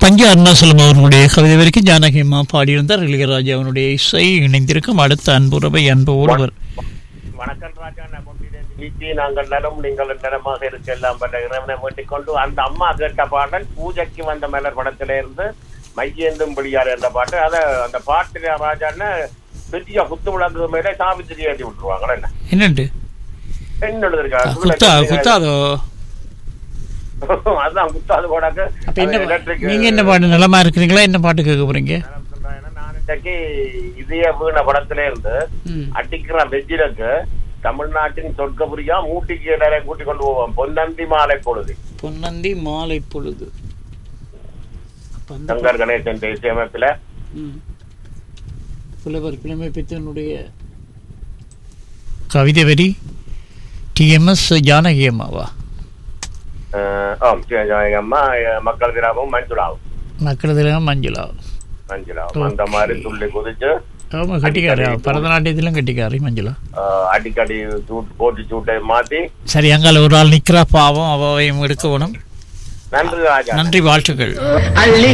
பஞ்ச அருணாசலம் அவர்களுடைய கவிதை வரைக்கும் ஜானகி அம்மா பாடியிருந்தார் இளையராஜா அவனுடைய இசை இணைந்திருக்கும் அடுத்த அன்புறவை அன்போடு வர் வணக்கம் ராஜா நான் கொண்டிருந்த வீட்டி நாங்கள் நலம் நீங்கள் நலமாக இருக்க எல்லாம் பட்ட இறைவனை வேண்டிக் கொண்டு அந்த அம்மா கேட்ட பாடல் பூஜைக்கு வந்த மலர் படத்தில இருந்து மையேந்தும் பிடியார் என்ற பாட்டு அத அந்த பாட்டு ராஜான்னு பெரிய குத்து விளக்கு மேலே சாவித்திரி ஏற்றி விட்டுருவாங்க என்ன என்னண்டு என்ன எழுதிருக்காங்க குத்தா குத்தாதோ அதான் குத்தாது போடாக்க அப்ப என்ன நீங்க என்ன பாட்டு நலமா இருக்கிறீங்களா என்ன பாட்டு கேட்க போறீங்க நான் இன்றைக்கு இதய வீண படத்தில இருந்து ம். அடிக்கிற வெஜ்ஜிலுக்கு தமிழ்நாட்டின் சொர்க்கபுரியா மூட்டிக்கு எல்லாரையும் கூட்டிக் கொண்டு போவோம் பொன்னந்தி மாலை பொழுது பொன்னந்தி மாலை பொழுது அப்ப அந்த சங்கர் கணேசன் இசையமைப்பில் ம். புலவர் பிளமை பித்தனுடைய கவிதை வரி டிஎம்எஸ் ஜானகி அம்மாவா ஆம் எங்க அம்மா அஹ், மக்கள் திராவும் மஞ்சுளாவும் மக்களதுல மஞ்சுளா மஞ்சுளாவும் அந்த மாதிரி துள்ளி குதிச்சு ஆமா கட்டிக்காரு பரதநாட்டியத்திலும் கட்டிக்காரு மஞ்சுளா அஹ், அடிக்கடி சூட் போட்டி சூட்டை மாத்தி சரி அங்கால ஒரு ஆள் நிக்கிறா பாவம் அவையும் எடுக்க வேணும் நன்றி ராஜா நன்றி வாழ்த்துக்கள் அள்ளி